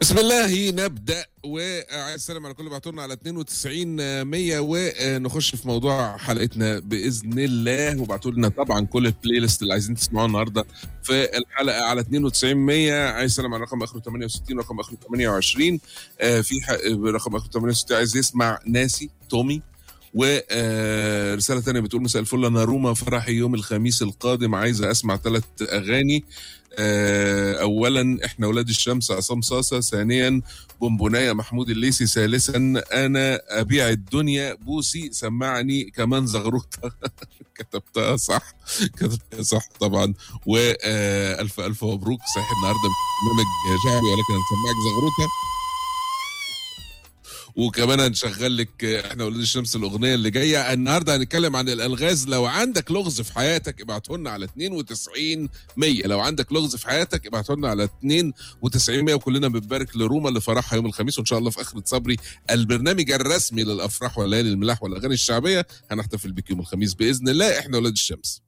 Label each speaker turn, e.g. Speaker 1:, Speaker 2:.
Speaker 1: بسم الله نبدا وعايز اسلم على كل اللي بعتوا لنا على 92 100 ونخش في موضوع حلقتنا باذن الله وبعتوا لنا طبعا كل البلاي ليست اللي عايزين تسمعوها النهارده في الحلقه على 92 100 عايز اسلم على رقم اخره 68 رقم اخره 28 آه، في ح- رقم اخره 68 عايز يسمع ناسي تومي ورسالة تانية بتقول مساء الفل أنا روما فرحي يوم الخميس القادم عايزة أسمع ثلاث أغاني آه، أولا إحنا ولاد الشمس عصام صاصة ثانيا بونبوناية محمود الليثي ثالثا أنا أبيع الدنيا بوسي سمعني كمان زغروطة كتبتها صح كتبتها صح طبعا والف الف مبروك صحيح النهارده مش برنامج شعبي ولكن هنسمعك زغروطه وكمان هنشغل لك احنا ولاد الشمس الاغنيه اللي جايه النهارده هنتكلم عن الالغاز لو عندك لغز في حياتك ابعته لنا على 92 100 لو عندك لغز في حياتك ابعته لنا على 92 100 وكلنا بنبارك لروما اللي فرحها يوم الخميس وان شاء الله في اخره صبري البرنامج الرسمي للافراح والليالي الملاح والاغاني الشعبيه هنحتفل بك يوم الخميس باذن الله احنا ولاد الشمس